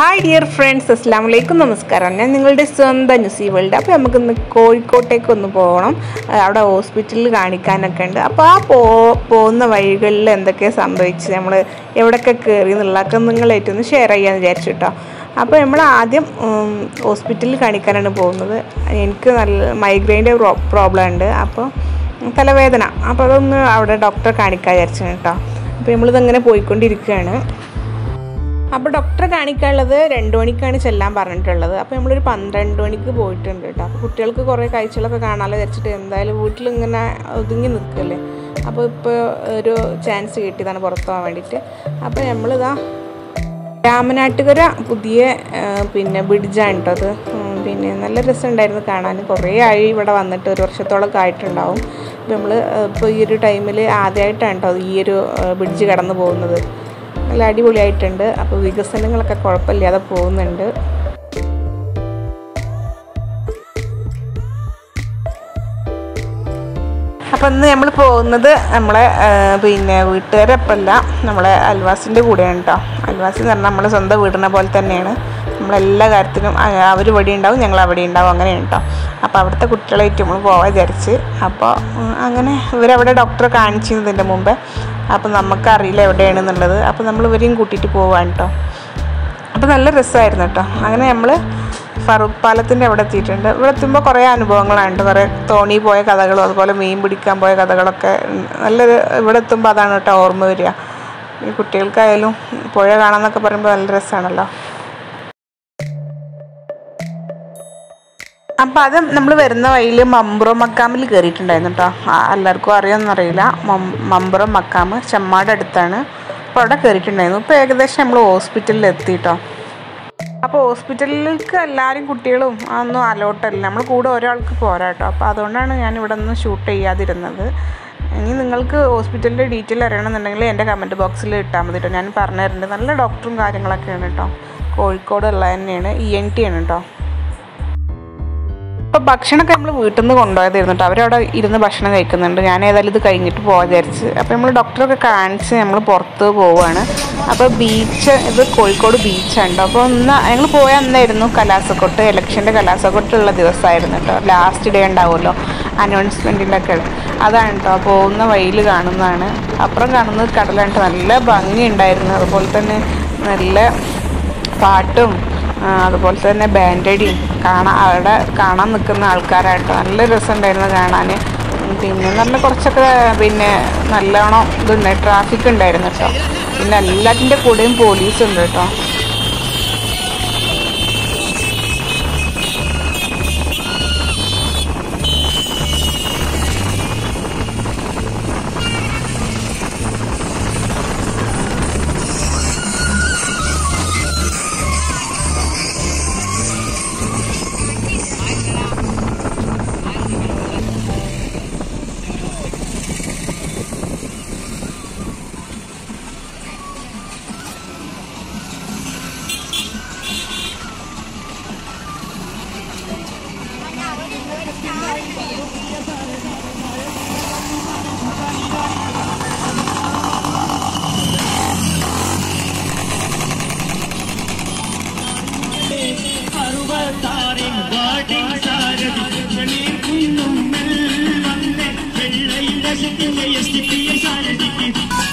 Hi dear friends അസ്സാം വലൈക്കും നമസ്കാരം ഞാൻ നിങ്ങളുടെ സ്വന്തം ന്യൂസി വേൾഡ് അപ്പോൾ നമുക്കിന്ന് കോഴിക്കോട്ടേക്ക് ഒന്ന് പോകണം ആ, അവിടെ ഹോസ്പിറ്റലിൽ കാണിക്കാനൊക്കെ ഉണ്ട് അപ്പോൾ ആ പോ പോകുന്ന വഴികളിൽ എന്തൊക്കെ സംഭവിച്ചു നമ്മൾ എവിടെയൊക്കെ കയറി എന്നുള്ളതൊക്കെ നിങ്ങളായിട്ട് ഒന്ന് ഷെയർ ചെയ്യാമെന്ന് വിചാരിച്ചു കേട്ടോ അപ്പോൾ നമ്മൾ ആദ്യം ഉം, ഹോസ്പിറ്റലിൽ കാണിക്കാനാണ് പോകുന്നത് എനിക്ക് നല്ല മൈഗ്രെയിൻ്റെ പ്രോബ്ലം ഉണ്ട് അപ്പോൾ തലവേദന അപ്പോൾ അതൊന്ന് അവിടെ ഡോക്ടറെ കാണിക്കാൻ വിചാരിച്ചു കേട്ടോ അപ്പോൾ നമ്മളിതങ്ങനെ പോയിക്കൊണ്ടിരിക്കുകയാണ് അപ്പോൾ ഡോക്ടറെ കാണിക്കാനുള്ളത് രണ്ട് മണിക്കാണ് ചെല്ലാൻ പറഞ്ഞിട്ടുള്ളത് അപ്പോൾ നമ്മളൊരു പന്ത്രണ്ട് മണിക്ക് പോയിട്ടുണ്ട് കേട്ടോ അപ്പോൾ കുട്ടികൾക്ക് കുറേ കാഴ്ചകളൊക്കെ കാണാമല്ലോ വിചാരിച്ചിട്ട് എന്തായാലും വീട്ടിലിങ്ങനെ ഒതുങ്ങി നിൽക്കല്ലേ അപ്പോൾ ഇപ്പോൾ ഒരു ചാൻസ് കിട്ടിയതാണ് പുറത്ത് പോകാൻ വേണ്ടിയിട്ട് അപ്പോൾ നമ്മളിതാ രാമനാട്ടുകര പുതിയ ആ, പിന്നെ ബ്രിഡ്ജാണ് കേട്ടോ അത് ഉം, പിന്നെ നല്ല രസമുണ്ടായിരുന്നു കാണാൻ കുറേ ആയി ഇവിടെ വന്നിട്ട് ഒരു വർഷത്തോളമൊക്കെ ആയിട്ടുണ്ടാവും അപ്പോൾ നമ്മൾ ഇപ്പോൾ ഈ ഒരു ടൈമിൽ ആദ്യമായിട്ടാണ് കേട്ടോ ഈ ഒരു ബ്രിഡ്ജ് കടന്നു പോകുന്നത് നല്ല അടിപൊളിയായിട്ടുണ്ട് അപ്പോൾ വികസനങ്ങളൊക്കെ കുഴപ്പമില്ലാതെ പോകുന്നുണ്ട് അപ്പം ഇന്ന് നമ്മൾ പോകുന്നത് നമ്മളെ ആ, പിന്നെ വീട്ടുകാരൊപ്പമല്ല നമ്മളെ അൽവാസിൻ്റെ കൂടെയാണ് കേട്ടോ അൽവാസി എന്ന് പറഞ്ഞാൽ നമ്മളെ സ്വന്തം വീടിനെ പോലെ തന്നെയാണ് നമ്മളെല്ലാ കാര്യത്തിനും അവർ ഇവിടെ ഉണ്ടാവും ഞങ്ങൾ അവിടെ ഉണ്ടാവും അങ്ങനെയാണ് കേട്ടോ അപ്പോൾ അവിടുത്തെ കുട്ടികളായിട്ട് നമ്മൾ പോകാൻ വിചാരിച്ച് അപ്പോൾ ഉം, അങ്ങനെ ഇവരവിടെ ഡോക്ടറെ കാണിച്ചിരുന്നതിൻ്റെ മുമ്പേ അപ്പോൾ നമുക്കറിയില്ല എവിടെയാണെന്നുള്ളത് അപ്പോൾ നമ്മൾ ഇവരെയും കൂട്ടിയിട്ട് പോവാണ് കേട്ടോ അപ്പോൾ നല്ല രസമായിരുന്നു കേട്ടോ അങ്ങനെ നമ്മൾ ഫറൂഖ് പാലത്തിൻ്റെ അവിടെ എത്തിയിട്ടുണ്ട് ഇവിടെ എത്തുമ്പോൾ കുറേ അനുഭവങ്ങളാണ് കുറേ തോണി പോയ കഥകളും അതുപോലെ മീൻ പിടിക്കാൻ പോയ കഥകളൊക്കെ ഉം, നല്ലൊരു ഇവിടെ എത്തുമ്പോൾ അതാണ് കേട്ടോ ഓർമ്മ വരിക ഈ കുട്ടികൾക്കായാലും പുഴ കാണാമെന്നൊക്കെ പറയുമ്പോൾ നല്ല രസമാണല്ലോ അപ്പം അത് നമ്മൾ വരുന്ന വഴിയിൽ മമ്പുറം മക്കാമിൽ കയറിയിട്ടുണ്ടായിരുന്നു കേട്ടോ ആ, എല്ലാവർക്കും അറിയാമെന്നറിയില്ല മം- മമ്പുറം മക്കാമ് ചെമ്മാട് അടുത്താണ് അപ്പോൾ അവിടെ കയറിയിട്ടുണ്ടായിരുന്നു ഇപ്പോൾ ഏകദേശം നമ്മൾ ഹോസ്പിറ്റലിൽ എത്തി കേട്ടോ അപ്പോൾ ഹോസ്പിറ്റലിലേക്ക് എല്ലാവരും കുട്ടികളും അതൊന്നും അലോട്ടല്ല നമ്മൾ കൂടെ ഒരാൾക്ക് പോരാ കേട്ടോ അപ്പോൾ അതുകൊണ്ടാണ് ഞാൻ ഇവിടെ നിന്ന് ഷൂട്ട് ചെയ്യാതിരുന്നത് ഇനി നിങ്ങൾക്ക് ഹോസ്പിറ്റലിൻ്റെ ഡീറ്റെയിൽ അറിയണമെന്നുണ്ടെങ്കിൽ എൻ്റെ കമൻറ്റ് ബോക്സിൽ ഇട്ടാൽ മതി കേട്ടോ ഞാൻ പറഞ്ഞു തരുന്നുണ്ട് നല്ല ഡോക്ടറും കാര്യങ്ങളൊക്കെയാണ് കേട്ടോ കോഴിക്കോട് ഉള്ള തന്നെയാണ് ഇ എൻ ടി ആണ് കേട്ടോ അപ്പോൾ ഭക്ഷണമൊക്കെ നമ്മൾ വീട്ടിൽ നിന്ന് കൊണ്ടുപോയതായിരുന്നു കേട്ടോ അവരവിടെ ഇരുന്ന് ഭക്ഷണം കഴിക്കുന്നുണ്ട് ഞാൻ ഏതായാലും ഇത് കഴിഞ്ഞിട്ട് പോകാൻ വിചാരിച്ച് അപ്പോൾ നമ്മൾ ഡോക്ടറൊക്കെ കാണിച്ച് നമ്മൾ പുറത്ത് പോവുകയാണ് അപ്പോൾ ബീച്ച് ഇത് കോഴിക്കോട് ബീച്ചാണ് കേട്ടോ അപ്പോൾ ഒന്ന് ഞങ്ങൾ പോയ അന്നായിരുന്നു കലാസക്കൊട്ട് ഇലക്ഷൻ്റെ കലാസക്കൊട്ടുള്ള ദിവസമായിരുന്നു കേട്ടോ ലാസ്റ്റ് ഡേ ഉണ്ടാവുമല്ലോ അനൗൺസ്മെൻറ്റിൻ്റെ ഒക്കെ അതാണ് കേട്ടോ പോകുന്ന വഴിയിൽ കാണുന്നതാണ് അപ്പുറം കാണുന്നത് കടലാണ് ട്ടോ. നല്ല ഭംഗിയുണ്ടായിരുന്നു അതുപോലെ തന്നെ നല്ല പാട്ടും ആ, അതുപോലെ തന്നെ ബാൻഡടിയും കാണാൻ അവിടെ കാണാൻ നിൽക്കുന്ന ആൾക്കാരായിട്ട് നല്ല രസമുണ്ടായിരുന്നു കാണാൻ പിന്നെ നല്ല കുറച്ചൊക്കെ പിന്നെ നല്ലോണം ഇതുണ്ട് ട്രാഫിക് ഉണ്ടായിരുന്നു കേട്ടോ പിന്നെ എല്ലാത്തിൻ്റെ കൂടെയും പോലീസ് ഉണ്ട് കേട്ടോ പർവ്വതാരിൻ വാടിൻ സാരഥി വെളിയിൽ കുന്നും വന്ന് വെള്ളയിൽ രസിക്കുന്ന എസ് ടി പി സാരഥിക്ക്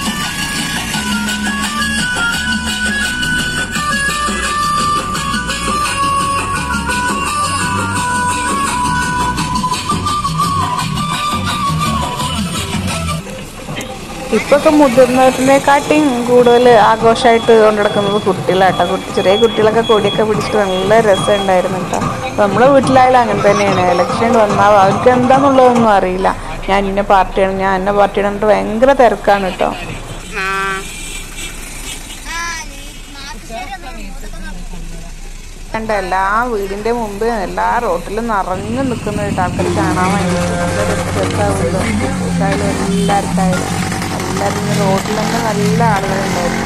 ഇപ്പൊക്കെ മുതിർന്നവരിനെക്കാട്ടിയും കൂടുതൽ ആഘോഷമായിട്ട് കൊണ്ടുനടക്കുന്നത് കുട്ടികളാട്ടോ കുട്ടി ചെറിയ കുട്ടികളൊക്കെ കൊടിയൊക്കെ പിടിച്ചിട്ട് നല്ല രസമുണ്ടായിരുന്നു കേട്ടോ അപ്പോൾ നമ്മളെ വീട്ടിലായാലും അങ്ങനെ തന്നെയാണ് ഇലക്ഷൻ വന്നാൽ അവർക്ക് എന്താണെന്നുള്ളതൊന്നും അറിയില്ല ഞാൻ ഇന്ന പാർട്ടിയാണ് ഞാൻ ഇന്ന പാർട്ടിയാണ് എന്നിട്ട് ഭയങ്കര തിരക്കാണ് കേട്ടോ കണ്ട എല്ലാ വീടിന്റെ മുമ്പ് എല്ലാ റോട്ടിലും നിറഞ്ഞു നിൽക്കുന്ന ഒരു ആൾക്കാർ കാണാൻ വേണ്ടിയിട്ട് നല്ല രസമാവുമല്ലോ എല്ലാവർക്കായാലും എല്ലാവർക്കായാലും എല്ലാവരും ഈ റോട്ടിൽ തന്നെ നല്ല ആളുകളുണ്ടായിരുന്നു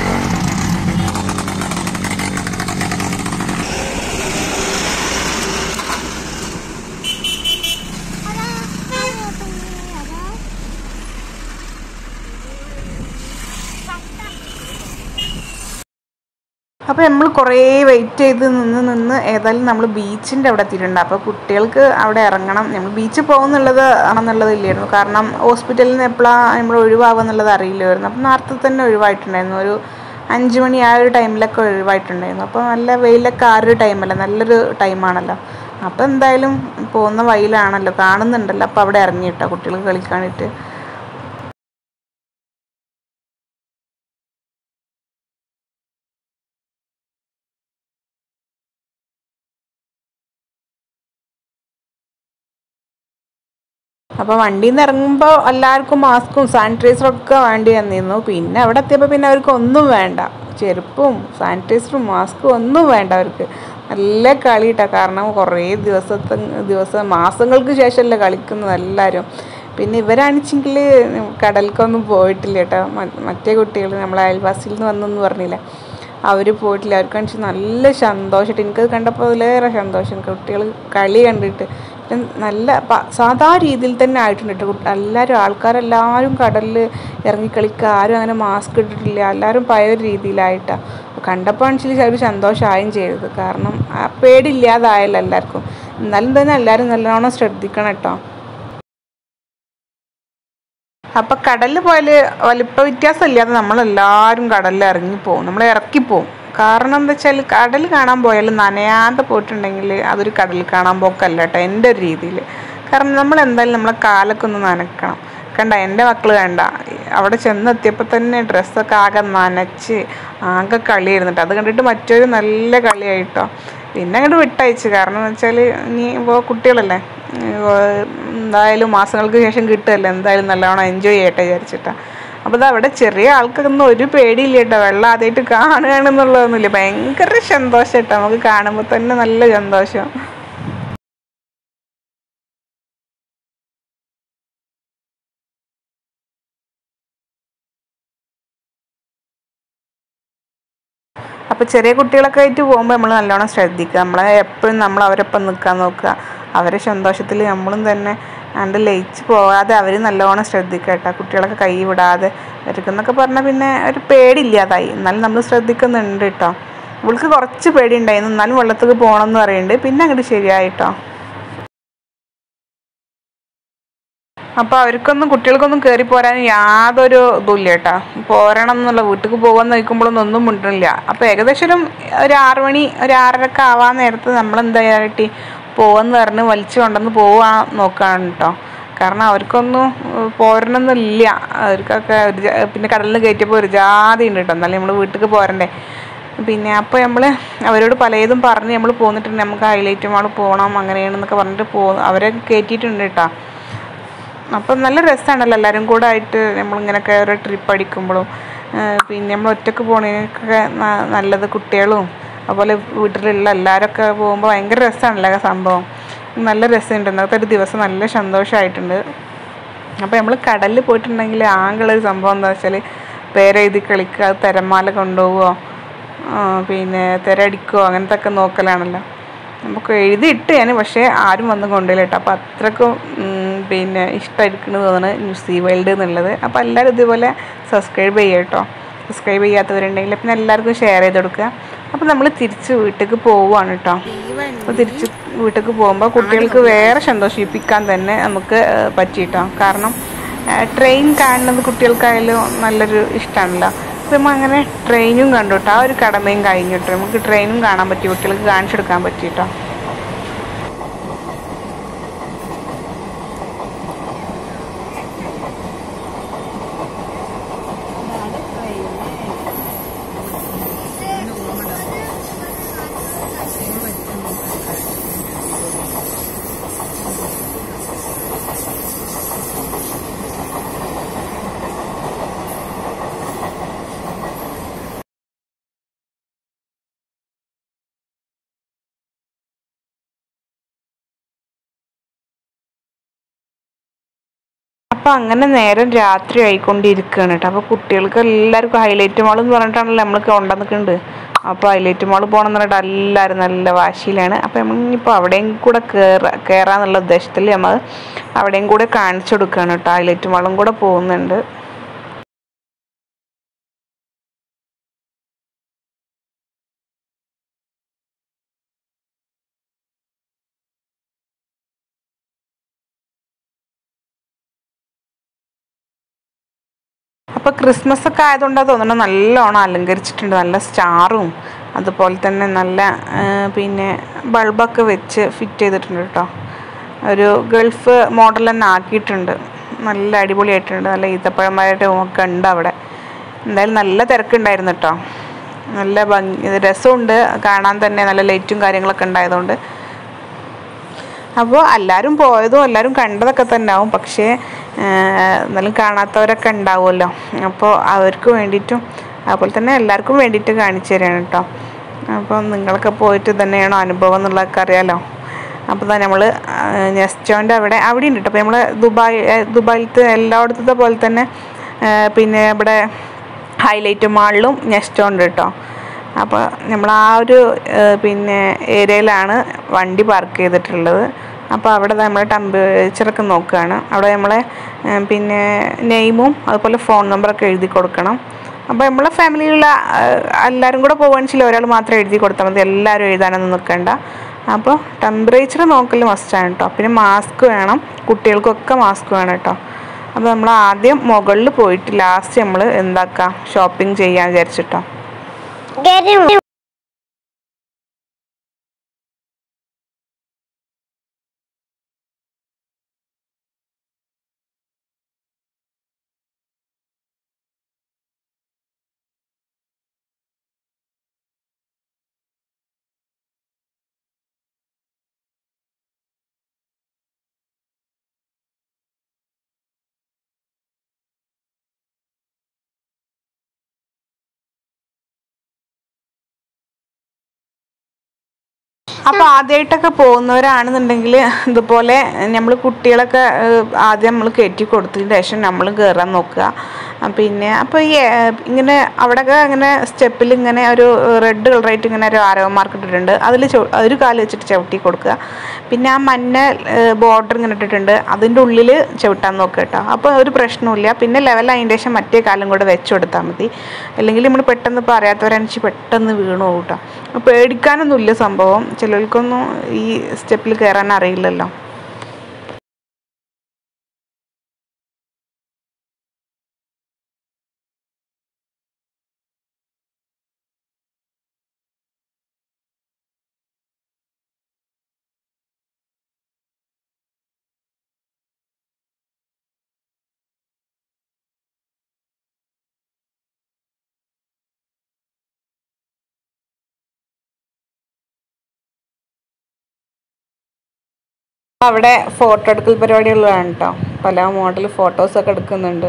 അപ്പോൾ നമ്മൾ കുറേ വെയിറ്റ് ചെയ്ത് നിന്ന് നിന്ന് ഏതായാലും നമ്മൾ ബീച്ചിൻ്റെ അവിടെ എത്തിയിട്ടുണ്ട് അപ്പോൾ കുട്ടികൾക്ക് അവിടെ ഇറങ്ങണം നമ്മൾ ബീച്ചിൽ പോകുന്നുള്ളത് ആണെന്നുള്ളത് ഇല്ലായിരുന്നു കാരണം ഹോസ്പിറ്റലിൽ നിന്ന് എപ്പോഴാണ് നമ്മൾ ഒഴിവാകുക എന്നുള്ളത് അറിയില്ലായിരുന്നു അപ്പോൾ നേരത്തെ തന്നെ ഒഴിവായിട്ടുണ്ടായിരുന്നു ഒരു അഞ്ച് മണി ആ ഒരു ടൈമിലൊക്കെ ഒഴിവായിട്ടുണ്ടായിരുന്നു അപ്പോൾ നല്ല വെയിലൊക്കെ ആ ഒരു ടൈമല്ല നല്ലൊരു ടൈമാണല്ലോ അപ്പോൾ എന്തായാലും പോകുന്ന വഴിയിലാണല്ലോ കാണുന്നുണ്ടല്ലോ അപ്പോൾ അവിടെ ഇറങ്ങിയിട്ടോ കുട്ടികൾക്ക് കളിക്കാനായിട്ട് അപ്പോൾ വണ്ടിയിൽ നിന്ന് ഇറങ്ങുമ്പോൾ എല്ലാവർക്കും മാസ്കും സാനിറ്റൈസറും ഒക്കെ വേണ്ടി വന്നിരുന്നു പിന്നെ അവിടെ എത്തിയപ്പോൾ പിന്നെ അവർക്ക് ഒന്നും വേണ്ട ചെരുപ്പും സാനിറ്റൈസറും മാസ്കും ഒന്നും വേണ്ട അവർക്ക് നല്ല കളിയിട്ടാ കാരണം കുറേ ദിവസത്തെ ദിവസം മാസങ്ങൾക്ക് ശേഷമല്ലേ കളിക്കുന്നത് എല്ലാവരും പിന്നെ ഇവരാണിച്ചെങ്കിൽ കടലിക്കൊന്നും പോയിട്ടില്ല കേട്ടോ മ- മറ്റേ കുട്ടികൾ നമ്മളെ അയൽവാസിയിൽ നിന്ന് വന്നെന്ന് പറഞ്ഞില്ല അവർ പോയിട്ടില്ല അവർക്ക് നല്ല സന്തോഷമായിട്ട് എനിക്കത് കണ്ടപ്പോൾ അതിലേറെ സന്തോഷം കുട്ടികൾ കളി കണ്ടിട്ട് പിന്നെ നല്ല പ- സാധാ രീതിയിൽ തന്നെ ആയിട്ടുണ്ട് കേട്ടോ കുട്ടി- എല്ലാവരും ആൾക്കാരെല്ലാവരും കടലിൽ ഇറങ്ങി കളിക്കുക ആരും അങ്ങനെ മാസ്ക് ഇട്ടിട്ടില്ല എല്ലാവരും പഴയ ഒരു രീതിയിലായിട്ടാണ് കണ്ടപ്പോൾ ആണെങ്കിലും ഒരു സന്തോഷമായും ചെയ്തത് കാരണം ആ പേടിയില്ലാതായല്ലോ എല്ലാവർക്കും എന്നാലും തന്നെ എല്ലാവരും നല്ലോണം ശ്രദ്ധിക്കണം കേട്ടോ അപ്പം കടലിൽ പോയാൽ വലിപ്പ വ്യത്യാസം ഇല്ലാതെ നമ്മളെല്ലാവരും കടലിൽ ഇറങ്ങിപ്പോവും നമ്മൾ ഇറക്കിപ്പോവും കാരണം എന്താ വെച്ചാൽ കടൽ കാണാൻ പോയാൽ നനയാതെ പോയിട്ടുണ്ടെങ്കിൽ അതൊരു കടൽ കാണാൻ പോക്കല്ല കേട്ടോ എൻ്റെ ഒരു രീതിയിൽ കാരണം നമ്മൾ എന്തായാലും നമ്മളെ കാലൊക്കെ ഒന്ന് നനക്കണം കണ്ട എൻ്റെ മക്കൾ കണ്ട അവിടെ ചെന്നെത്തിയപ്പോൾ തന്നെ ഡ്രസ്സൊക്കെ ആകെ നനച്ച് ആകെ കളിയായിരുന്നു കേട്ടോ അത് കണ്ടിട്ട് മറ്റൊരു നല്ല കളിയായിട്ടോ പിന്നെ അങ്ങോട്ട് വിട്ടയച്ചു കാരണം എന്ന് വെച്ചാൽ ഇനി ഇപ്പോൾ കുട്ടികളല്ലേ ഏഹ് എന്തായാലും മാസങ്ങൾക്ക് ശേഷം കിട്ടുമല്ലോ എന്തായാലും നല്ലോണം എൻജോയ് ചെയ്യട്ടെ വിചാരിച്ചിട്ടാ അപ്പോൾ ഇത് അവിടെ ചെറിയ ആൾക്കൊന്നും ഒരു പേടിയില്ല കേട്ടോ വെള്ളം ആദ്യമായിട്ട് കാണുകയാണെന്നുള്ളതൊന്നുമില്ല ഭയങ്കര സന്തോഷം കേട്ടോ നമുക്ക് കാണുമ്പോൾ തന്നെ നല്ല സന്തോഷം അപ്പോൾ ചെറിയ കുട്ടികളൊക്കെ ആയിട്ട് പോകുമ്പോൾ നമ്മൾ നല്ലോണം ശ്രദ്ധിക്കുക നമ്മളെ എപ്പോഴും നമ്മൾ അവരൊപ്പം നിൽക്കാൻ നോക്കുക അവരെ സന്തോഷത്തിൽ നമ്മളും തന്നെ അണ്ട് ലയിച്ച് പോകാതെ അവർ നല്ലോണം ശ്രദ്ധിക്കുക കേട്ടോ കുട്ടികളൊക്കെ കൈ വിടാതെ ഇവർക്കെന്നൊക്കെ പറഞ്ഞാൽ പിന്നെ ഒരു പേടിയില്ലാതായി എന്നാലും നമ്മൾ ശ്രദ്ധിക്കുന്നുണ്ട് കേട്ടോ ഇവൾക്ക് കുറച്ച് പേടി ഉണ്ടായിരുന്നു എന്നാലും വെള്ളത്തിൽ പോകണം എന്ന് പറയുന്നുണ്ട് പിന്നെ അങ്ങോട്ട് ശരിയായിട്ടോ അപ്പോൾ അവർക്കൊന്നും കുട്ടികൾക്കൊന്നും കയറി പോരാൻ യാതൊരു ഇതുമില്ല കേട്ടോ പോരണം എന്നുള്ള വീട്ടിൽ പോകാൻ നിൽക്കുമ്പോഴൊന്നും ഒന്നും മിണ്ടണില്ല അപ്പോൾ ഏകദേശം ഒരു ഒരു ആറ് മണി ഒരു ആറരക്ക് ആവാൻ നേരത്ത് നമ്മൾ എന്തായിട്ട് പോവെന്ന് പറഞ്ഞ് വലിച്ചു കൊണ്ടുവന്ന് പോവാൻ നോക്കുകയാണ് കേട്ടോ കാരണം അവർക്കൊന്നും ഏഹ്, പോരണമെന്നില്ല അവർക്കൊക്കെ ഒരു ജാ- പിന്നെ കടലിൽ കയറ്റിയപ്പോൾ ഒരു ജാതി ഉണ്ട് കേട്ടോ എന്നാലും നമ്മൾ വീട്ടിൽ പോരണ്ടേ പിന്നെ അപ്പോൾ നമ്മൾ അവരോട് പലതും പറഞ്ഞ് നമ്മൾ പോന്നിട്ടുണ്ട് നമുക്ക് ഹൈലൈറ്റ് മാൾ പോകണം അങ്ങനെയാണെന്നൊക്കെ പറഞ്ഞിട്ട് പോ അവരെ കയറ്റിയിട്ടുണ്ട് കേട്ടോ അപ്പം നല്ല രസമാണല്ലോ എല്ലാവരും കൂടെ ആയിട്ട് നമ്മളിങ്ങനെയൊക്കെ ഓരോ ട്രിപ്പ് അടിക്കുമ്പോഴും പിന്നെ നമ്മൾ ഒറ്റക്ക് പോണതിനൊക്കെ ന- നല്ലത് കുട്ടികളും അതുപോലെ വീട്ടിലുള്ള എല്ലാവരൊക്കെ പോകുമ്പോൾ ഭയങ്കര രസമാണല്ലോ ആ സംഭവം നല്ല രസമുണ്ട് ഇന്നത്തെ ഒരു ദിവസം നല്ല സന്തോഷമായിട്ടുണ്ട് അപ്പോൾ നമ്മൾ കടലിൽ പോയിട്ടുണ്ടെങ്കിൽ ആകെയുള്ളൊരു സംഭവം എന്താ വെച്ചാൽ പേരെഴുതി കളിക്കുക അത് തിരമാല കൊണ്ടുപോവുമോ പിന്നെ തിരയടിക്കുകയോ അങ്ങനത്തെ ഒക്കെ നോക്കലാണല്ലോ നമുക്ക് എഴുതിയിട്ട് ഞാൻ പക്ഷേ ആരും വന്ന് കൊണ്ടുപോയില്ല കേട്ടോ അപ്പോൾ അത്രക്കും ഉം, പിന്നെ ഇഷ്ടമായിരിക്കുന്നു തോന്നുന്നു ന്യൂസി വേൾഡ് എന്നുള്ളത് അപ്പോൾ എല്ലാവരും ഇതുപോലെ സബ്സ്ക്രൈബ് ചെയ്യുക കേട്ടോ സബ്സ്ക്രൈബ് ചെയ്യാത്തവരുണ്ടെങ്കിൽ പിന്നെ എല്ലാവർക്കും ഷെയർ ചെയ്ത് കൊടുക്കുക അപ്പോൾ നമ്മൾ തിരിച്ച് വീട്ടിലേക്ക് പോവുകയാണ് കേട്ടോ അപ്പോൾ തിരിച്ച് വീട്ടിലേക്ക് പോകുമ്പോൾ കുട്ടികൾക്ക് വേറെ സന്തോഷിപ്പിക്കാൻ തന്നെ നമുക്ക് ഏഹ്, പറ്റിയിട്ടോ കാരണം ട്രെയിൻ കാണുന്നത് കുട്ടികൾക്കായാലും നല്ലൊരു ഇഷ്ടമാണല്ലോ അപ്പോൾ നമ്മൾ അങ്ങനെ ട്രെയിനും കണ്ടു കേട്ടോ ആ ഒരു കടമയും കഴിഞ്ഞിട്ട് നമുക്ക് ട്രെയിനും കാണാൻ പറ്റി കുട്ടികൾക്ക് കാണിച്ചെടുക്കാൻ പറ്റിയിട്ടോ അപ്പോൾ അങ്ങനെ നേരം രാത്രി ആയിക്കൊണ്ടിരിക്കുകയാണ് കേട്ടോ അപ്പോൾ കുട്ടികൾക്ക് എല്ലാവർക്കും ഹൈലൈറ്റ് മാൾ എന്ന് പറഞ്ഞിട്ടാണല്ലോ നമ്മൾ കൊണ്ടുവന്നിട്ടുണ്ട് അപ്പോൾ ഹൈലൈറ്റ് മാൾ പോകണം എന്ന് പറഞ്ഞിട്ട് എല്ലാവരും നല്ല വാശിയിലാണ് അപ്പോൾ നമ്മൾ ഇനിയിപ്പോൾ അവിടെയും കൂടെ കയറാ കയറാന്നുള്ള ഉദ്ദേശത്തിൽ നമ്മൾ അവിടെയും കൂടെ കാണിച്ചു കൊടുക്കുകയാണ് കേട്ടോ ഹൈലൈറ്റ് മാളും കൂടെ പോകുന്നുണ്ട് അപ്പോൾ ക്രിസ്മസ് ഒക്കെ ആയതുകൊണ്ടാണ് തോന്നുന്നു നല്ലോണം അലങ്കരിച്ചിട്ടുണ്ട് നല്ല സ്റ്റാറും അതുപോലെ തന്നെ നല്ല ആ, പിന്നെ ബൾബൊക്കെ വെച്ച് ഫിറ്റ് ചെയ്തിട്ടുണ്ട് കേട്ടോ ഒരു ഗൾഫ് മോഡൽ തന്നെ ആക്കിയിട്ടുണ്ട് നല്ല അടിപൊളിയായിട്ടുണ്ട് നല്ല ഈത്തപ്പഴമായിട്ട് ഒക്കെ ഉണ്ട് അവിടെ എന്തായാലും നല്ല തിരക്കുണ്ടായിരുന്നു കേട്ടോ നല്ല ഭംഗി ഇത് രസമുണ്ട് കാണാൻ തന്നെ നല്ല ലൈറ്റും കാര്യങ്ങളൊക്കെ ഉണ്ടായതുകൊണ്ട് അപ്പോൾ എല്ലാവരും പോയതും എല്ലാവരും കണ്ടതൊക്കെ തന്നെ ആവും പക്ഷേ എന്നാലും കാണാത്തവരൊക്കെ ഉണ്ടാവുമല്ലോ അപ്പോൾ അവർക്ക് വേണ്ടിയിട്ടും അതുപോലെ തന്നെ എല്ലാവർക്കും വേണ്ടിയിട്ട് കാണിച്ചു തരാണ് കേട്ടോ അപ്പോൾ നിങ്ങളൊക്കെ പോയിട്ട് തന്നെയാണോ അനുഭവം എന്നുള്ളതൊക്കെ അറിയാലോ അപ്പോൾ തന്നെ നമ്മൾ നെസ്റ്റോൻ്റെ അവിടെ അവിടെ ഉണ്ട് കേട്ടോ അപ്പോൾ നമ്മൾ ദുബായ് ഏഹ് ദുബായിലത്തെ എല്ലായിടത്തത്തെ പോലെ തന്നെ ഏഹ് പിന്നെ ഇവിടെ ഹൈലൈറ്റ് മാളിലും നെസ്റ്റോ ഉണ്ട് കേട്ടോ അപ്പോൾ നമ്മൾ ആ ഒരു ഏഹ് പിന്നെ ഏരിയയിലാണ് വണ്ടി പാർക്ക് ചെയ്തിട്ടുള്ളത് അപ്പോൾ അവിടെ നമ്മൾ ടെമ്പറേച്ചറൊക്കെ നോക്കുകയാണ് അവിടെ നമ്മളെ ഏഹ് പിന്നെ നെയിമും അതുപോലെ ഫോൺ നമ്പറൊക്കെ എഴുതി കൊടുക്കണം അപ്പോൾ നമ്മളെ ഫാമിലിയിലുള്ള ഏഹ് എല്ലാവരും കൂടെ പോകുകയാണെന്ന് വെച്ചാൽ ഒരാൾ മാത്രം എഴുതി കൊടുത്താൽ മതി എല്ലാവരും എഴുതാനൊന്നും നിൽക്കണ്ട അപ്പോൾ ടെമ്പറേച്ചർ നോക്കൽ മസ്റ്റാണ് കേട്ടോ പിന്നെ മാസ്ക് വേണം കുട്ടികൾക്കൊക്കെ മാസ്ക് വേണം കേട്ടോ അപ്പോൾ നമ്മൾ ആദ്യം മുകളിൽ പോയിട്ട് ലാസ്റ്റ് നമ്മൾ എന്താക്കാം ഷോപ്പിംഗ് ചെയ്യാൻ വിചാരിച്ചിട്ടോ അപ്പോൾ ആദ്യമായിട്ടൊക്കെ പോകുന്നവരാണെന്നുണ്ടെങ്കിൽ ഇതുപോലെ നമ്മൾ കുട്ടികളൊക്കെ ഏഹ്, ആദ്യം നമ്മൾ കയറ്റി കൊടുത്തതിന് ശേഷം നമ്മൾ കയറാൻ നോക്കുക ആ, പിന്നെ അപ്പോൾ ഈ ഏഹ്, ഇങ്ങനെ അവിടെയൊക്കെ ഇങ്ങനെ സ്റ്റെപ്പിൽ ഇങ്ങനെ ഒരു റെഡ് കളറായിട്ട് ഇങ്ങനെ ഒരു ആരോ മാർക്ക് ഇട്ടിട്ടുണ്ട് അതിൽ ഒരു കാല് വെച്ചിട്ട് ചവിട്ടി കൊടുക്കുക പിന്നെ ആ മഞ്ഞ ബോർഡർ ഇങ്ങനെ ഇട്ടിട്ടുണ്ട് അതിൻ്റെ ഉള്ളിൽ ചവിട്ടാൻ നോക്കുക കേട്ടോ അപ്പോൾ ഒരു പ്രശ്നമില്ല പിന്നെ ലെവൽ അതിൻ്റെ ശേഷം മറ്റേ കാലം കൂടെ വെച്ച് കൊടുത്താൽ മതി അല്ലെങ്കിൽ നമ്മൾ പെട്ടെന്ന് ഇപ്പോൾ അറിയാത്തവരനുസരിച്ച് പെട്ടെന്ന് വീണു പോകും കേട്ടോ അപ്പോൾ പേടിക്കാനൊന്നുമില്ല സംഭവം ചിലർക്കൊന്നും ഈ സ്റ്റെപ്പിൽ കയറാൻ അറിയില്ലല്ലോ അവിടെ ഫോട്ടോ എടുക്കൽ പരിപാടികളാണ് കേട്ടോ പല മോഡൽ ഫോട്ടോസൊക്കെ എടുക്കുന്നുണ്ട്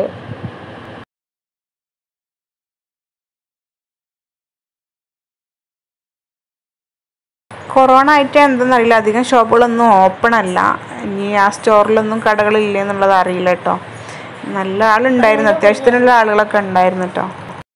കൊറോണ ആയിട്ട് എന്തെന്നറിയില്ല അധികം ഷോപ്പുകളൊന്നും ഓപ്പൺ അല്ല ഇനി ആ സ്റ്റോറിലൊന്നും കടകളില്ലേ എന്നുള്ളത് അറിയില്ല കേട്ടോ നല്ല ആളുണ്ടായിരുന്നു അത്യാവശ്യത്തിനുള്ള ആളുകളൊക്കെ ഉണ്ടായിരുന്നു കേട്ടോ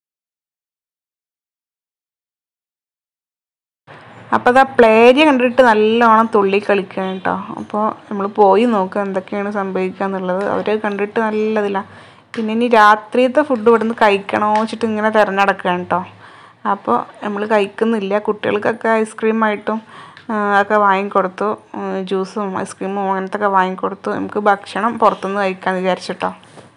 അപ്പോൾ അതാ പ്ലേരിയ കണ്ടിട്ട് നല്ലോണം തുള്ളി കളിക്കുകയാണ് കേട്ടോ അപ്പോൾ നമ്മൾ പോയി നോക്കുക എന്തൊക്കെയാണ് സംഭവിക്കുക എന്നുള്ളത് അവർ കണ്ടിട്ട് നല്ലതില്ല പിന്നെ ഇനി രാത്രിയത്തെ ഫുഡ് ഇവിടുന്ന് കഴിക്കണോ വെച്ചിട്ട് ഇങ്ങനെ തിരഞ്ഞെടുക്കുകയാണ് കേട്ടോ അപ്പോൾ നമ്മൾ കഴിക്കുന്നില്ല കുട്ടികൾക്കൊക്കെ ഐസ്ക്രീമായിട്ടും ഒക്കെ വാങ്ങിക്കൊടുത്തു ഉം, ജ്യൂസും ഐസ്ക്രീമും അങ്ങനത്തെ ഒക്കെ വാങ്ങിക്കൊടുത്തു നമുക്ക് ഭക്ഷണം പുറത്തുനിന്ന് കഴിക്കാമെന്ന് വിചാരിച്ചിട്ടോ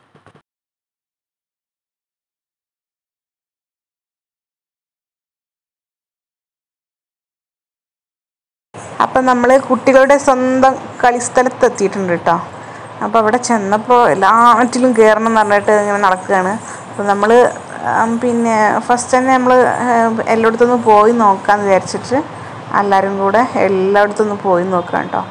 അപ്പം നമ്മൾ കുട്ടികളുടെ സ്വന്തം കളിസ്ഥലത്ത് എത്തിയിട്ടുണ്ട് കേട്ടോ അപ്പോൾ അവിടെ ചെന്നപ്പോൾ എല്ലാറ്റിലും കയറണം എന്ന് പറഞ്ഞിട്ട് ഇങ്ങനെ നടക്കുകയാണ് അപ്പോൾ നമ്മൾ പിന്നെ ഫസ്റ്റ് തന്നെ നമ്മൾ എല്ലായിടത്തുനിന്ന് പോയി നോക്കാമെന്ന് വിചാരിച്ചിട്ട് എല്ലാവരും കൂടെ എല്ലായിടത്തുനിന്ന് പോയി നോക്കാം കേട്ടോ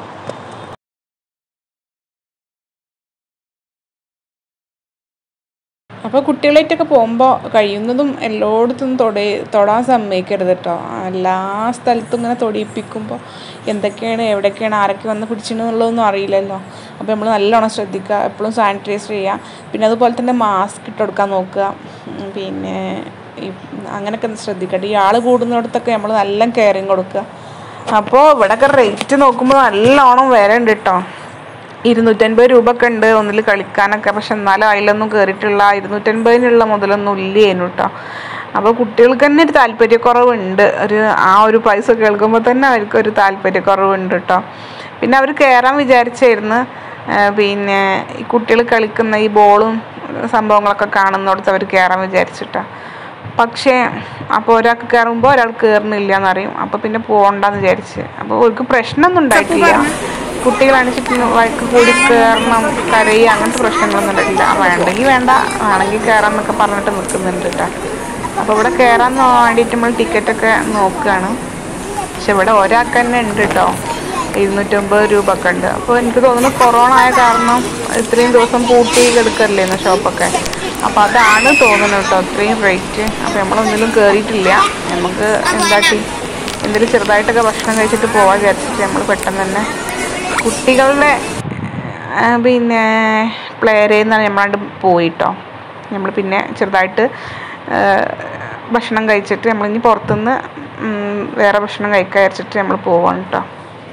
അപ്പോൾ കുട്ടികളായിട്ടൊക്കെ പോകുമ്പോൾ കഴിയുന്നതും എല്ലായിടത്തും തൊടേ തൊടാൻ സമ്മതിക്കരുത് കേട്ടോ എല്ലാ സ്ഥലത്തും ഇങ്ങനെ തൊടിയിപ്പിക്കുമ്പോൾ എന്തൊക്കെയാണ് എവിടെയൊക്കെയാണ് ആരൊക്കെ വന്ന് പിടിച്ചിട്ടുള്ളതൊന്നും അറിയില്ലല്ലോ അപ്പോൾ നമ്മൾ നല്ലോണം ശ്രദ്ധിക്കുക എപ്പോഴും സാനിറ്റൈസർ ചെയ്യുക പിന്നെ അതുപോലെ തന്നെ മാസ്ക് ഇട്ട് കൊടുക്കാൻ നോക്കുക ഉം, പിന്നെ ഈ അങ്ങനെയൊക്കെ ഒന്ന് ശ്രദ്ധിക്കട്ടെ ഈ ആൾ കൂടുന്നിടത്തൊക്കെ നമ്മൾ നല്ല കെയറിങ് കൊടുക്കുക അപ്പോൾ ഇവിടെയൊക്കെ റേറ്റ് നോക്കുമ്പോൾ നല്ലോണം വില ഉണ്ട് കേട്ടോ ഇരുന്നൂറ്റൻപത് രൂപ ഒക്കെ ഉണ്ട് ഒന്നിൽ കളിക്കാനൊക്കെ പക്ഷെ എന്നാലും അതിലൊന്നും കയറിയിട്ടുള്ള ഇരുന്നൂറ്റൻപതിനുള്ള മുതലൊന്നും ഇല്ലേനു കേട്ടോ അപ്പോൾ കുട്ടികൾക്ക് തന്നെ ഒരു താല്പര്യക്കുറവുണ്ട് ഒരു ആ ഒരു പൈസ കേൾക്കുമ്പോൾ തന്നെ അവർക്ക് ഒരു താല്പര്യക്കുറവുണ്ട് കേട്ടോ പിന്നെ അവർ കയറാൻ വിചാരിച്ചായിരുന്നു ആ, പിന്നെ ഈ കുട്ടികൾ കളിക്കുന്ന ഈ ബോളും സംഭവങ്ങളൊക്കെ കാണുന്നിടത്ത് അവർ കയറാൻ വിചാരിച്ചിട്ടാണ് പക്ഷേ അപ്പോൾ ഒരാൾക്ക് കയറുമ്പോൾ ഒരാൾ കയറുന്നില്ല എന്നറിയും അപ്പോൾ പിന്നെ പോകണ്ടെന്ന് വിചാരിച്ച് അപ്പോൾ അവർക്ക് പ്രശ്നമൊന്നും ഉണ്ടായിട്ടില്ല കുട്ടികളാണിച്ചിട്ട് വഴക്ക് കൂടി കയറണം കരയുക അങ്ങനത്തെ പ്രശ്നങ്ങളൊന്നും ഉണ്ടായിട്ടില്ല ആ, വേണ്ടെങ്കിൽ വേണ്ട ആണെങ്കിൽ കയറാം എന്നൊക്കെ പറഞ്ഞിട്ട് നിൽക്കുന്നുണ്ട് കേട്ടോ അപ്പോൾ ഇവിടെ കയറാൻ വേണ്ടിയിട്ട് നമ്മൾ ടിക്കറ്റൊക്കെ നോക്കുകയാണ് പക്ഷെ ഇവിടെ ഒരാൾക്ക് തന്നെ ഉണ്ട് കേട്ടോ ഇരുന്നൂറ്റമ്പത് രൂപ ഒക്കെ ഉണ്ട് അപ്പോൾ എനിക്ക് തോന്നുന്നു കൊറോണ ആയ കാരണം ഇത്രയും ദിവസം പൂട്ടി കിടക്കല്ലേ ഷോപ്പൊക്കെ അപ്പോൾ അതാണ് തോന്നുന്നത് കേട്ടോ ഇത്രയും റേറ്റ് അപ്പോൾ നമ്മളൊന്നിലും കയറിയിട്ടില്ല നമുക്ക് എന്താക്കി എന്തെങ്കിലും ചെറുതായിട്ടൊക്കെ ഭക്ഷണം കഴിച്ചിട്ട് പോകാൻ വിചാരിച്ചിട്ട് നമ്മൾ പെട്ടെന്ന് തന്നെ കുട്ടികളുടെ ആ, പിന്നെ പ്ലേ ഏരിയയിൽ നിന്നാണ് നമ്മളാണ്ട് പോയിട്ടോ നമ്മൾ പിന്നെ ചെറുതായിട്ട് ആ, ഭക്ഷണം കഴിച്ചിട്ട് നമ്മളിനി പുറത്തുനിന്ന് ഉം, വേറെ ഭക്ഷണം കഴിക്കാൻ വിചാരിച്ചിട്ട് നമ്മൾ പോവാണ് കേട്ടോ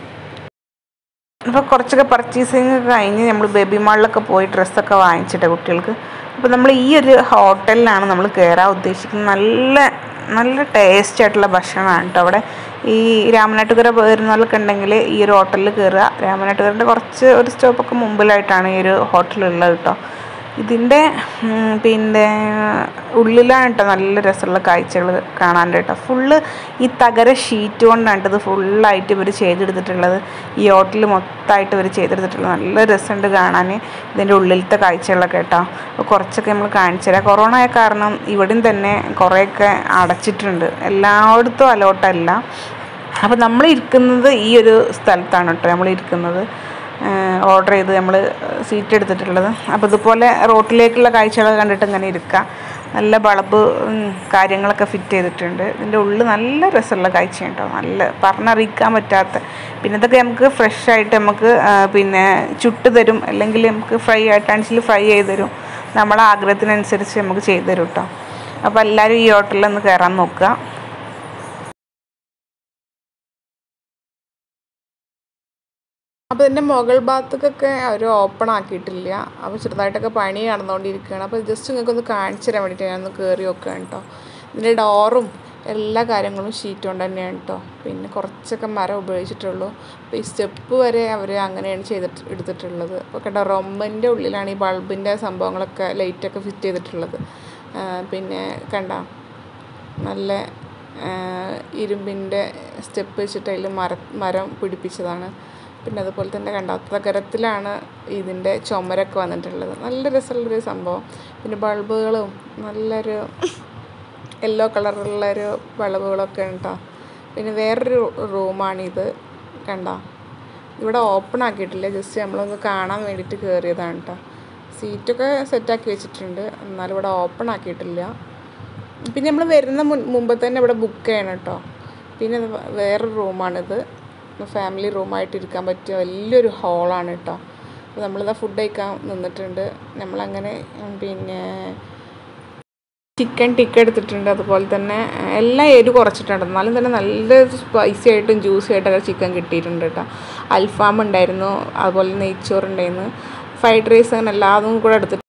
അപ്പോൾ കുറച്ചൊക്കെ പർച്ചേസിങ് കഴിഞ്ഞ് നമ്മൾ ബേബി മാളിലൊക്കെ പോയി ഡ്രസ്സൊക്കെ വാങ്ങിച്ചിട്ട് കുട്ടികൾക്ക് അപ്പോൾ നമ്മൾ ഈ ഒരു ഹോട്ടലിലാണ് നമ്മൾ കയറാൻ ഉദ്ദേശിക്കുന്നത് നല്ല നല്ല ടേസ്റ്റ് ആയിട്ടുള്ള ഭക്ഷണമാണ് കേട്ടോ അവിടെ ഈ രാമനാട്ടുകര വരുന്നവരൊക്കെ ഉണ്ടെങ്കിൽ ഈ ഒരു ഹോട്ടലിൽ കയറുക രാമനാട്ടുകരൻ്റെ കുറച്ച് ഒരു സ്റ്റോപ്പൊക്കെ മുമ്പിലായിട്ടാണ് ഈ ഒരു ഹോട്ടലുള്ളത് കേട്ടോ ഇതിൻ്റെ ഉം, പിന്നെ ഉള്ളിലാണ് കേട്ടോ നല്ല രസമുള്ള കാഴ്ചകൾ കാണാൻ കേട്ടോ ഫുള്ള് ഈ തകര ഷീറ്റ് കൊണ്ടാണ് ഇത് ഫുള്ളായിട്ട് ഇവർ ചെയ്തെടുത്തിട്ടുള്ളത് ഈ ഹോട്ടൽ മൊത്തമായിട്ട് ഇവർ ചെയ്തെടുത്തിട്ടുള്ളത് നല്ല രസമുണ്ട് കാണാൻ ഇതിൻ്റെ ഉള്ളിലത്തെ കാഴ്ചകളൊക്കെ കേട്ടോ അപ്പോൾ കുറച്ചൊക്കെ നമ്മൾ കാണിച്ചു തരാം കൊറോണ ആയ കാരണം ഇവിടെയും തന്നെ കുറേയൊക്കെ അടച്ചിട്ടുണ്ട് എല്ലായിടത്തും അലോട്ടല്ല അപ്പോൾ നമ്മൾ ഇരിക്കുന്നത് ഈ ഒരു സ്ഥലത്താണ് കേട്ടോ നമ്മൾ ഇരിക്കുന്നത് ഓർഡർ ചെയ്ത് നമ്മൾ സീറ്റ് എടുത്തിട്ടുള്ളത് അപ്പോൾ ഇതുപോലെ റോട്ടിലേക്കുള്ള കാഴ്ചകളൊക്കെ കണ്ടിട്ട് ഇങ്ങനെ ഇരിക്കുക നല്ല ബൾബ് ഉം, കാര്യങ്ങളൊക്കെ ഫിറ്റ് ചെയ്തിട്ടുണ്ട് ഇതിൻ്റെ ഉള്ളിൽ നല്ല രസമുള്ള കാഴ്ചയാണ് കേട്ടോ നല്ല പറഞ്ഞറിയിക്കാൻ പറ്റാത്ത പിന്നെ ഇതൊക്കെ നമുക്ക് ഫ്രഷ് ആയിട്ട് നമുക്ക് ആ, പിന്നെ ചുട്ട് തരും അല്ലെങ്കിൽ നമുക്ക് ഫ്രൈ ആയിട്ടാണെങ്കിൽ ഫ്രൈ ചെയ്ത് തരും നമ്മളെ ആഗ്രഹത്തിനനുസരിച്ച് നമുക്ക് ചെയ്തു തരും കേട്ടോ അപ്പോൾ എല്ലാവരും ഈ ഹോട്ടലിൽ ഒന്ന് കയറാൻ നോക്കുക അപ്പോൾ ഇതിൻ്റെ മുകൾ ഭാഗത്തേക്കൊക്കെ അവർ ഓപ്പൺ ആക്കിയിട്ടില്ല അപ്പോൾ ചെറുതായിട്ടൊക്കെ പണി നടന്നുകൊണ്ടിരിക്കുകയാണ് അപ്പോൾ ജസ്റ്റ് നിങ്ങൾക്ക് ഒന്ന് കാണിച്ചു തരാൻ വേണ്ടിയിട്ട് ഞാനൊന്ന് കയറി നോക്കുകയാണ് കേട്ടോ ഇതിൻ്റെ ഡോറും എല്ലാ കാര്യങ്ങളും ഷീറ്റ് കൊണ്ട് തന്നെയാണ് കേട്ടോ പിന്നെ കുറച്ചൊക്കെ മരം ഉപയോഗിച്ചിട്ടുള്ളൂ അപ്പോൾ ഈ സ്റ്റെപ്പ് വരെ അവർ അങ്ങനെയാണ് ചെയ്തിട്ട് എടുത്തിട്ടുള്ളത് അപ്പോൾ കേട്ടോ റൊമ്മിൻ്റെ ഉള്ളിലാണ് ഈ ബൾബിൻ്റെ സംഭവങ്ങളൊക്കെ ലൈറ്റൊക്കെ ഫിറ്റ് ചെയ്തിട്ടുള്ളത് ആ, പിന്നെ കണ്ട നല്ല ഇരുമ്പിൻ്റെ സ്റ്റെപ്പ് വെച്ചിട്ട് അതിൽ മര മരം പിടിപ്പിച്ചതാണ് പിന്നെ അതുപോലെ തന്നെ കണ്ട തകരത്തിലാണ് ഇതിൻ്റെ ചുമരൊക്കെ വന്നിട്ടുള്ളത് നല്ല രസമുള്ളൊരു സംഭവം പിന്നെ ബൾബുകളും നല്ലൊരു യെല്ലോ കളറുള്ളൊരു ബൾബുകളൊക്കെ ഉണ്ടോ പിന്നെ വേറൊരു റൂമാണിത് കണ്ട ഇവിടെ ഓപ്പൺ ആക്കിയിട്ടില്ല ജസ്റ്റ് നമ്മളൊന്ന് കാണാൻ വേണ്ടിയിട്ട് കയറിയതാണ് കേട്ടോ സീറ്റൊക്കെ സെറ്റാക്കി വെച്ചിട്ടുണ്ട് എന്നാലും ഇവിടെ ഓപ്പൺ ആക്കിയിട്ടില്ല പിന്നെ നമ്മൾ വരുന്ന മുൻ മുമ്പ് തന്നെ ഇവിടെ ബുക്ക് ചെയ്യണം കേട്ടോ പിന്നെ ഇത് വേറൊരു റൂമാണിത് ഫാമിലി റൂമായിട്ട് ഇരിക്കാൻ പറ്റിയ വലിയൊരു ഹാളാണ് കേട്ടോ അപ്പോൾ നമ്മളിതാ ഫുഡ് കഴിക്കാൻ നിന്നിട്ടുണ്ട് നമ്മളങ്ങനെ ഉം, പിന്നെ ചിക്കൻ ടിക്ക എടുത്തിട്ടുണ്ട് അതുപോലെ തന്നെ ഏഹ്, എല്ലാം എരിവ് കുറച്ചിട്ടുണ്ട് എന്നാലും തന്നെ നല്ല സ്പൈസി ആയിട്ടും ജ്യൂസി ആയിട്ടൊക്കെ ചിക്കൻ കിട്ടിയിട്ടുണ്ട് കേട്ടോ അൽഫാം ഉണ്ടായിരുന്നു അതുപോലെ നെയ്ച്ചോറ് ഉണ്ടായിരുന്നു ഫ്രൈഡ് റൈസ് അങ്ങനെ എല്ലാതും കൂടെ എടുത്തിട്ട്